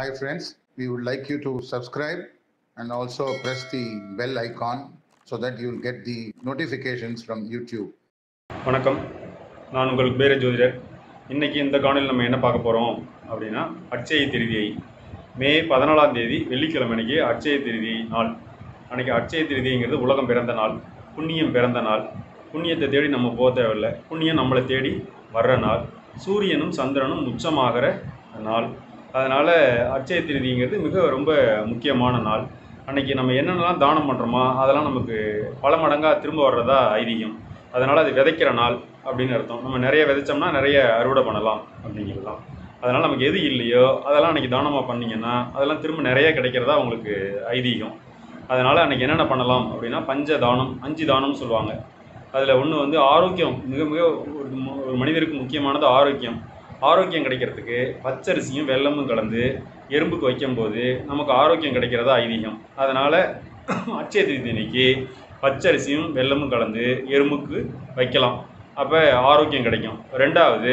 Hi, friends. We would like you to subscribe and also press the bell icon so that you'll get the notifications from YouTube. வணக்கம் நான் உங்கள் பேர ஜோதிடர் இன்னைக்கு இந்த காணொலியில் நம்ம என்ன பார்க்க போகிறோம் அப்படின்னா அட்சய திருதியை மே பதினாலாம் தேதி வெள்ளிக்கிழமை அன்னைக்கு அட்சய திருதியை நாள் அன்னைக்கு அட்சய திருதிங்கிறது உலகம் பிறந்த நாள் புண்ணியம் பிறந்த நாள் புண்ணியத்தை தேடி நம்ம போக தேவையில்லை புண்ணியம் நம்மளை தேடி வர்ற நாள் சூரியனும் சந்திரனும் உச்சமாகிற நாள் அதனால் அட்சய திருதிங்கிறது மிக ரொம்ப முக்கியமான நாள் அன்னைக்கு நம்ம என்னென்னலாம் தானம் பண்ணுறோமோ அதெல்லாம் நமக்கு பல மடங்காக திரும்ப வர்றதா ஐதீகம் அதனால் அது விதைக்கிற நாள் அப்படின்னு அர்த்தம் நம்ம நிறைய விதைச்சோம்னா நிறைய அறுவடை பண்ணலாம் அப்படிங்கிறது தான் அதனால் நமக்கு எது இல்லையோ அதெல்லாம் அன்றைக்கி தானமாக பண்ணீங்கன்னா அதெல்லாம் திரும்ப நிறைய கிடைக்கிறதா உங்களுக்கு ஐதீகம் அதனால் அன்றைக்கி என்னென்ன பண்ணலாம் அப்படின்னா பஞ்ச தானம் அஞ்சு தானம்னு சொல்லுவாங்க அதில் ஒன்று வந்து ஆரோக்கியம் மிக மிக ஒரு ம- ஒரு மனிதருக்கு முக்கியமானது ஆரோக்கியம் ஆரோக்கியம் கிடைக்கிறதுக்கு பச்சரிசியும் வெல்லமும் கலந்து எறும்புக்கு வைக்கும்போது நமக்கு ஆரோக்கியம் கிடைக்கிறதா ஐதீகம் அதனால் அட்சய திருதி அன்னைக்கு பச்சரிசியும் வெல்லமும் கலந்து எறும்புக்கு வைக்கலாம் அப்போ ஆரோக்கியம் கிடைக்கும் ரெண்டாவது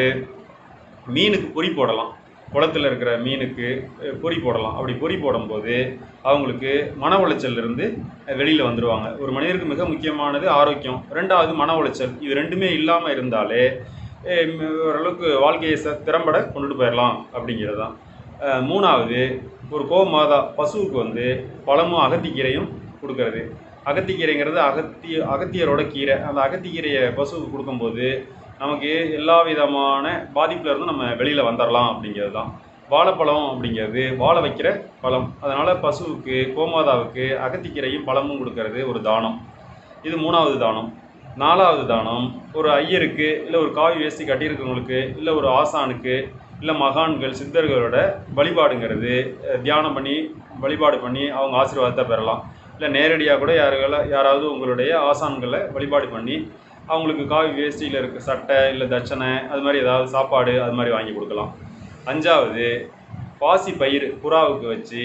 மீனுக்கு பொறி போடலாம் குளத்தில் இருக்கிற மீனுக்கு அஹ், பொறி போடலாம் அப்படி பொறி போடும்போது அவங்களுக்கு மன உளைச்சல்ல இருந்து வெளியில் வந்துடுவாங்க ஒரு மனிதருக்கு மிக முக்கியமானது ஆரோக்கியம் ரெண்டாவது மன உளைச்சல் இது ரெண்டுமே இல்லாமல் இருந்தாலே அஹ், ம், ஓரளவுக்கு வாழ்க்கையை ச திறம்பட கொண்டுட்டு போயிடலாம் அப்படிங்கிறது தான் அஹ், மூணாவது ஒரு கோமாதா பசுவுக்கு வந்து பழமும் அகத்திக்கீரையும் கொடுக்கறது அகத்திக்கீரைங்கிறது அகத்திய அகத்தியரோட கீரை அந்த அகத்திக்கீரையை பசுவுக்கு கொடுக்கும்போது நமக்கு எல்லா விதமான பாதிப்புல இருந்தும் நம்ம வெளியில் வந்துடலாம் அப்படிங்கிறது தான் வாழைப்பழம் அப்படிங்கிறது வாழை வைக்கிற பழம் அதனால் பசுவுக்கு கோமாதாவுக்கு அகத்திக்கீரையும் பழமும் கொடுக்கறது ஒரு தானம் இது மூணாவது தானம் நாலாவது தானம் ஒரு ஐயருக்கு இல்லை ஒரு காவி வேஷ்டி கட்டியிருக்கவங்களுக்கு இல்லை ஒரு ஆசானுக்கு இல்லை மகான்கள் சித்தர்களோட வழிபாடுங்கிறது அஹ், தியானம் பண்ணி வழிபாடு பண்ணி அவங்க ஆசீர்வாதத்தை பெறலாம் இல்லை நேரடியாக கூட யாருகள யாராவது உங்களுடைய ஆசான்களை வழிபாடு பண்ணி அவங்களுக்கு காவி வேஷ்டியில் இருக்க சட்டை இல்லை தட்சணை அது மாதிரி ஏதாவது சாப்பாடு அது மாதிரி வாங்கி கொடுக்கலாம் அஞ்சாவது பாசி பயிர் புறாவுக்கு வச்சு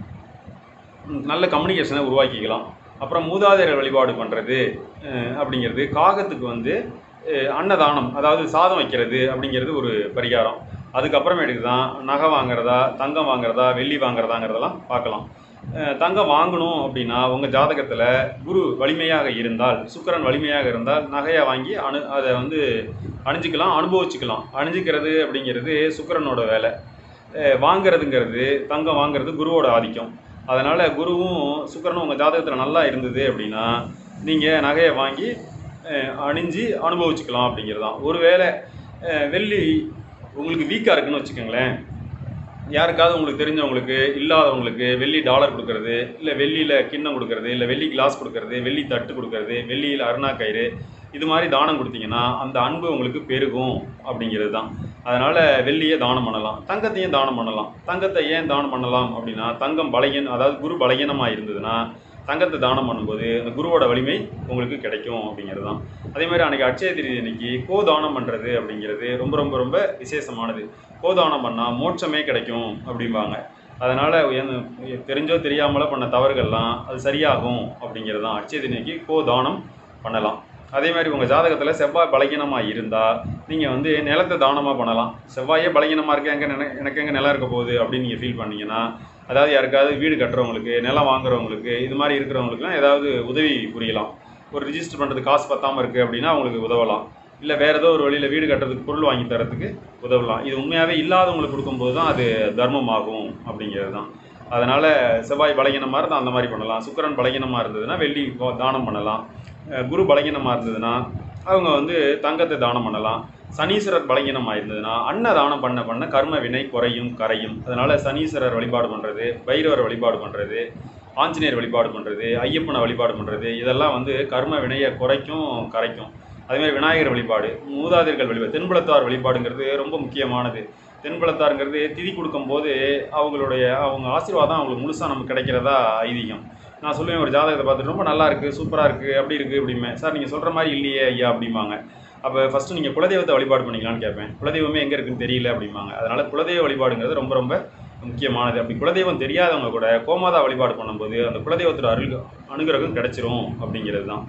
ம், நல்ல கம்யூனிகேஷனை உருவாக்கிக்கலாம் அப்புறம் மூதாதையர் வழிபாடு பண்ணுறது அப்படிங்கிறது காகத்துக்கு வந்து அஹ், அன்னதானம் அதாவது சாதம் வைக்கிறது அப்படிங்கிறது ஒரு பரிகாரம் அதுக்கப்புறமேட்டுக்கு தான் நகை வாங்குறதா தங்கம் வாங்குறதா வெள்ளி வாங்குறதாங்கிறதெல்லாம் பார்க்கலாம் அஹ், தங்கம் வாங்கணும் அப்படின்னா உங்கள் ஜாதகத்தில் குரு வலிமையாக இருந்தால் சுக்கிரன் வலிமையாக இருந்தால் நகையை வாங்கி அணு அதை வந்து அணிஞ்சிக்கலாம் அனுபவிச்சுக்கலாம் அணிஞ்சிக்கிறது அப்படிங்கிறது சுக்கிரனோட வேலை அஹ், வாங்குறதுங்கிறது தங்கம் வாங்குறது குருவோட ஆதிக்கம் அதனால் குருவும் சுக்கிரனும் உங்கள் ஜாதகத்தில் நல்லா இருந்தது அப்படின்னா நீங்கள் நகையை வாங்கி அஹ், அணிஞ்சு அனுபவிச்சுக்கலாம் அப்படிங்கிறது தான் ஒருவேளை அஹ், வெள்ளி உங்களுக்கு வீக்காக இருக்குன்னு வச்சுக்கோங்களேன் யாருக்காவது உங்களுக்கு தெரிஞ்சவங்களுக்கு இல்லாதவங்களுக்கு வெள்ளி டாலர் கொடுக்கறது இல்லை வெள்ளியில் கிண்ணம் கொடுக்கறது இல்லை வெள்ளி கிளாஸ் கொடுக்கறது வெள்ளி தட்டு கொடுக்கறது வெள்ளியில் அருணா கயிறு இது மாதிரி தானம் கொடுத்தீங்கன்னா அந்த அன்பு உங்களுக்கு பெருகும் அப்படிங்கிறது தான் அதனால் வெள்ளியை தானம் பண்ணலாம் தங்கத்தையும் தானம் பண்ணலாம் தங்கத்தை ஏன் தானம் பண்ணலாம் அப்படின்னா தங்கம் பலகீன் அதாவது குரு பலகீனமாக இருந்ததுன்னா தங்கத்தை தானம் பண்ணும்போது அந்த குருவோட வலிமை உங்களுக்கு கிடைக்கும் அப்படிங்கிறது தான் அதே மாதிரி அன்றைக்கி அட்சய திருதி அன்னைக்கு கோதானம் பண்ணுறது அப்படிங்கிறது ரொம்ப ரொம்ப ரொம்ப விசேஷமானது கோதானம் பண்ணால் மோட்சமே கிடைக்கும் அப்படிம்பாங்க அதனால் தெரிஞ்சோ தெரியாமலோ பண்ண தவறுகள்லாம் அது சரியாகும் அப்படிங்கிறது தான் அட்சய திருதிக்கு கோதானம் பண்ணலாம் அதே மாதிரி உங்கள் ஜாதகத்தில் செவ்வாய் பலகீனமாக இருந்தால் நீங்கள் வந்து நிலத்தை தானமாக பண்ணலாம் செவ்வாயே பலகீனமாக இருக்க எங்கே நினை எனக்கு எங்கே நிலம் இருக்க போகுது அப்படின்னு நீங்கள் ஃபீல் பண்ணீங்கன்னா அதாவது யாருக்காவது வீடு கட்டுறவங்களுக்கு நிலம் வாங்குறவங்களுக்கு இது மாதிரி இருக்கிறவங்களுக்குலாம் ஏதாவது உதவி புரியலாம் ஒரு ரிஜிஸ்டர் பண்ணுறதுக்கு காசு பத்தாமல் இருக்குது அப்படின்னா அவங்களுக்கு உதவலாம் இல்லை வேறு ஏதோ ஒரு வழியில் வீடு கட்டுறதுக்கு பொருள் வாங்கி தரத்துக்கு உதவலாம் இது உண்மையாகவே இல்லாதவங்களுக்கு கொடுக்கும்போது தான் அது தர்மமாகும் அப்படிங்கிறது தான் அதனால் செவ்வாய் பலகீனமாக இருந்தால் அந்த மாதிரி பண்ணலாம் சுக்கிரன் பலகீனமாக இருந்ததுன்னா வெள்ளி கோ- தானம் பண்ணலாம் அஹ் குரு பலகீனமாக இருந்ததுன்னா அவங்க வந்து தங்கத்தை தானம் பண்ணலாம் சனீஸ்வரர் பலகீனமாக இருந்ததுன்னா அன்னதானம் பண்ண பண்ண கர்ம வினை குறையும் கரையும் அதனால் சனீஸ்வரர் வழிபாடு பண்ணுறது பைரவர் வழிபாடு பண்ணுறது ஆஞ்சநேயர் வழிபாடு பண்ணுறது ஐயப்பனை வழிபாடு பண்ணுறது இதெல்லாம் வந்து கர்ம வினையை குறைக்கும் கரைக்கும் அதேமாதிரி விநாயகர் வழிபாடு மூதாதையர்கள் வழிபாடு தென்புலத்தார் வழிபாடுங்கிறது ரொம்ப முக்கியமானது தென்புலத்தாருங்கிறது திதி கொடுக்கும்போது அவங்களுடைய அவங்க ஆசீர்வாதம் அவங்களுக்கு முழுசாக நமக்கு கிடைக்கிறதா ஐதீகம் நான் சொல்லுவேன் ஒரு ஜாதகத்தை பார்த்துட்டு ரொம்ப நல்லா இருக்குது சூப்பராக இருக்குது அப்படி இருக்குது அப்படிமே சார் நீங்கள் சொல்கிற மாதிரி இல்லையே ஐயா அப்படிம்பாங்க அப்போ ஃபஸ்ட்டு நீங்கள் குலதெய்வத்தை வழிபாடு பண்ணிக்கலாம்னு கேட்பேன் குலதெய்வமே எங்கே இருக்குன்னு தெரியல அப்படிம்பாங்க அதனால் குலதெய்வ வழிபாடுங்கிறது ரொம்ப ரொம்ப முக்கியமானது அப்படி குலதெய்வம் தெரியாதவங்க கூட கோமாதா வழிபாடு பண்ணும்போது அந்த குலதெய்வத்தோட அருள் அனுகிரகம் கிடைச்சிரும் அப்படிங்கிறது தான்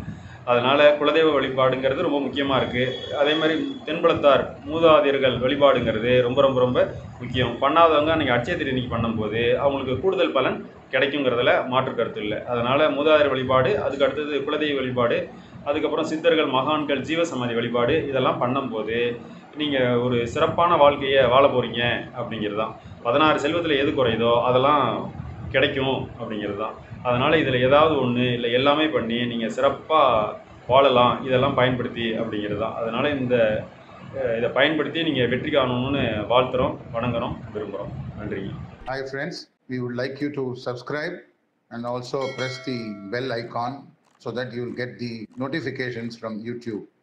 அதனால் குலதெய்வ வழிபாடுங்கிறது ரொம்ப முக்கியமாக இருக்குது அதே மாதிரி தென்புலத்தார் மூதாதையர்கள் வழிபாடுங்கிறது ரொம்ப ரொம்ப ரொம்ப முக்கியம் பண்ணாதவங்க அன்றைக்கி அட்சய திருநீக்கி பண்ணும்போது அவங்களுக்கு கூடுதல் பலன் கிடைக்குங்கிறதுல மாற்று கருத்து இல்லை அதனால் மூதாதையர் வழிபாடு அதுக்கு அடுத்தது குலதெய்வ வழிபாடு அதுக்கப்புறம் சித்தர்கள் மகான்கள் ஜீவசமாதி வழிபாடு இதெல்லாம் பண்ணும்போது நீங்கள் ஒரு சிறப்பான வாழ்க்கையை வாழ போகிறீங்க அப்படிங்கிறது தான் பதினாறு செல்வத்தில் எது குறையுதோ அதெல்லாம் கிடைக்கும் அப்படிங்கிறது தான் அதனால் இதில் ஏதாவது ஒன்று இல்லை எல்லாமே பண்ணி நீங்கள் சிறப்பாக வாழலாம் இதெல்லாம் பயன்படுத்தி அப்படிங்கிறது தான் அதனால் இந்த அஹ், இதை பயன்படுத்தி நீங்கள் வெற்றி காணணும்னு வாழ்த்துறோம் வணங்குறோம் விரும்புகிறோம் நன்றிங்க Hi friends, we would like you to subscribe and also press the bell icon so that you will get the notifications from YouTube.